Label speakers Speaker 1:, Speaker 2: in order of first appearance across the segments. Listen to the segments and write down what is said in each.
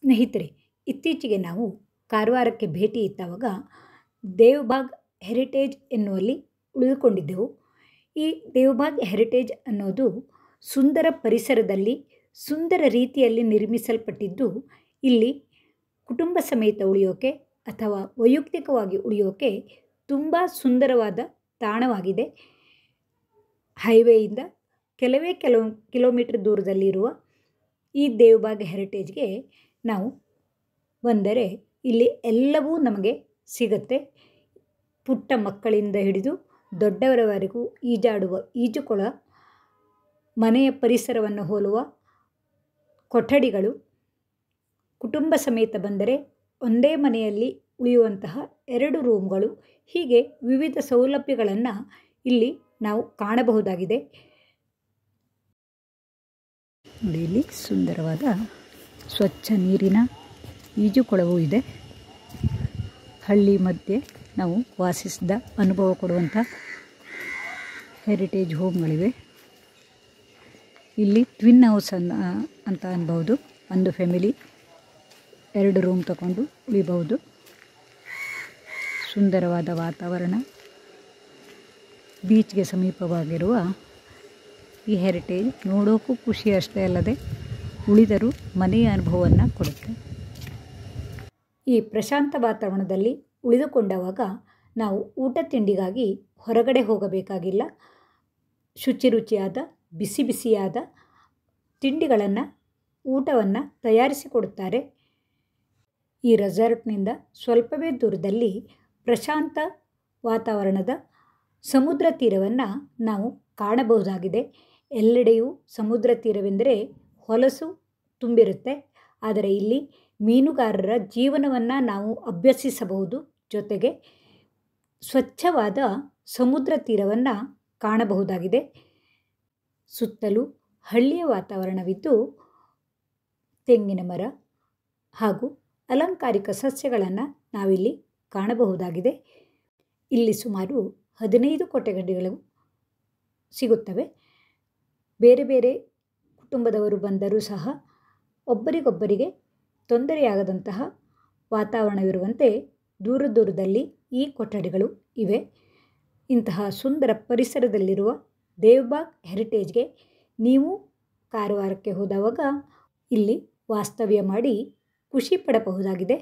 Speaker 1: ಸ್ನೇಹಿತರೆ ಇತ್ತೀಚೆಗೆ ನಾವು ಕಾರವಾರಕ್ಕೆ ಭೇಟಿ ಇತ್ತವಾಗ ದೇವಬಾಗ್ ಹೆರಿಟೇಜ್ ಎನ್ನುವಲ್ಲಿ ಉಳಿದುಕೊಂಡಿದ್ದೆವು ಈ ದೇವಬಾಗ್ ಹೆರಿಟೇಜ್ ಅನ್ನೋದು ಸುಂದರ ಪರಿಸರದಲ್ಲಿ ಸುಂದರ ರೀತಿಯಲ್ಲಿ ನಿರ್ಮಿಸಲ್ಪಟ್ಟಿದ್ದು ಇಲ್ಲಿ ಕುಟುಂಬ ಸಮೇತ ಉಳಿಯೋಕೆ ಅಥವಾ ವೈಯಕ್ತಿಕವಾಗಿ ಉಳಿಯೋಕೆ ತುಂಬ ಸುಂದರವಾದ ತಾಣವಾಗಿದೆ ಹೈವೇಯಿಂದ ಕೆಲವೇ ಕೆಲವು ಕಿಲೋಮೀಟ್ರ್ ದೂರದಲ್ಲಿರುವ ಈ ದೇವಬಾಗ್ ಹೆರಿಟೇಜ್ಗೆ ನಾವು ಬಂದರೆ ಇಲ್ಲಿ ಎಲ್ಲವೂ ನಮಗೆ ಸಿಗುತ್ತೆ ಪುಟ್ಟ ಮಕ್ಕಳಿಂದ ಹಿಡಿದು ದೊಡ್ಡವರವರೆಗೂ ಈಜಾಡುವ ಈಜುಕೊಳ ಮನೆಯ ಪರಿಸರವನ್ನು ಹೋಲುವ ಕೊಠಡಿಗಳು ಕುಟುಂಬ ಸಮೇತ ಬಂದರೆ ಒಂದೇ ಮನೆಯಲ್ಲಿ ಉಳಿಯುವಂತಹ ಎರಡು ರೂಮ್ಗಳು ಹೀಗೆ ವಿವಿಧ ಸೌಲಭ್ಯಗಳನ್ನು ಇಲ್ಲಿ ನಾವು ಕಾಣಬಹುದಾಗಿದೆ ನೋಡಿ ಇಲ್ಲಿ ಸುಂದರವಾದ ಸ್ವಚ್ಛ ನೀರಿನ ಈಜುಕೊಳವೂ ಇದೆ ಹಳ್ಳಿ ಮಧ್ಯೆ ನಾವು ವಾಸಿಸಿದ ಅನುಭವ ಕೊಡುವಂಥ ಹೆರಿಟೇಜ್ ಹೋಮ್ಗಳಿವೆ ಇಲ್ಲಿ ಟ್ವಿನ್ ಹೌಸ್ ಅನ್ನ ಅಂತ ಅನ್ಬೋದು ಒಂದು ಫ್ಯಾಮಿಲಿ ಎರಡು ರೂಮ್ ತಗೊಂಡು ಉಳಿಬಹುದು ಸುಂದರವಾದ ವಾತಾವರಣ ಬೀಚ್ಗೆ ಸಮೀಪವಾಗಿರುವ ಈ ಹೆರಿಟೇಜ್ ನೋಡೋಕ್ಕೂ ಖುಷಿ ಅಷ್ಟೇ ಅಲ್ಲದೆ ಉಳಿದರೂ ಮನೆಯ ಅನುಭವವನ್ನು ಕೊಡುತ್ತೆ ಈ ಪ್ರಶಾಂತ ವಾತಾವರಣದಲ್ಲಿ ಉಳಿದುಕೊಂಡವಾಗ ನಾವು ಊಟ ತಿಂಡಿಗಾಗಿ ಹೊರಗಡೆ ಹೋಗಬೇಕಾಗಿಲ್ಲ ಶುಚಿ ರುಚಿಯಾದ ಬಿಸಿ ಬಿಸಿಯಾದ ತಿಂಡಿಗಳನ್ನು ಊಟವನ್ನು ತಯಾರಿಸಿಕೊಡುತ್ತಾರೆ ಈ ರೆಸಾರ್ಟ್ನಿಂದ ಸ್ವಲ್ಪವೇ ದೂರದಲ್ಲಿ ಪ್ರಶಾಂತ ವಾತಾವರಣದ ಸಮುದ್ರ ತೀರವನ್ನು ನಾವು ಕಾಣಬಹುದಾಗಿದೆ ಎಲ್ಲೆಡೆಯೂ ಸಮುದ್ರ ತೀರವೆಂದರೆ ಹೊಲಸು ತುಂಬಿರುತ್ತೆ ಆದರೆ ಇಲ್ಲಿ ಮೀನುಗಾರರ ಜೀವನವನ್ನು ನಾವು ಅಭ್ಯಸಿಸಬಹುದು ಜೊತೆಗೆ ಸ್ವಚ್ಛವಾದ ಸಮುದ್ರ ತೀರವನ್ನು ಕಾಣಬಹುದಾಗಿದೆ ಸುತ್ತಲೂ ಹಳ್ಳಿಯ ವಾತಾವರಣವಿದ್ದು ತೆಂಗಿನ ಮರ ಹಾಗೂ ಅಲಂಕಾರಿಕ ಸಸ್ಯಗಳನ್ನು ನಾವಿಲ್ಲಿ ಕಾಣಬಹುದಾಗಿದೆ ಇಲ್ಲಿ ಸುಮಾರು ಹದಿನೈದು ಕೊಠಡಿಗಳು ಸಿಗುತ್ತವೆ ಬೇರೆ ಬೇರೆ ಕುಟುಂಬದವರು ಬಂದರೂ ಸಹ ಒಬ್ಬರಿಗೊಬ್ಬರಿಗೆ ತೊಂದರೆಯಾಗದಂತಹ ವಾತಾವರಣವಿರುವಂತೆ ದೂರ ದೂರದಲ್ಲಿ ಈ ಕೊಠಡಿಗಳು ಇವೆ ಇಂತಹ ಸುಂದರ ಪರಿಸರದಲ್ಲಿರುವ ದೇವಬಾಗ್ ಹೆರಿಟೇಜ್ಗೆ ನೀವು ಕಾರವಾರಕ್ಕೆ ಹೋದವಾಗ ಇಲ್ಲಿ ವಾಸ್ತವ್ಯ ಮಾಡಿ ಖುಷಿ ಪಡಬಹುದಾಗಿದೆ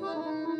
Speaker 2: ಆ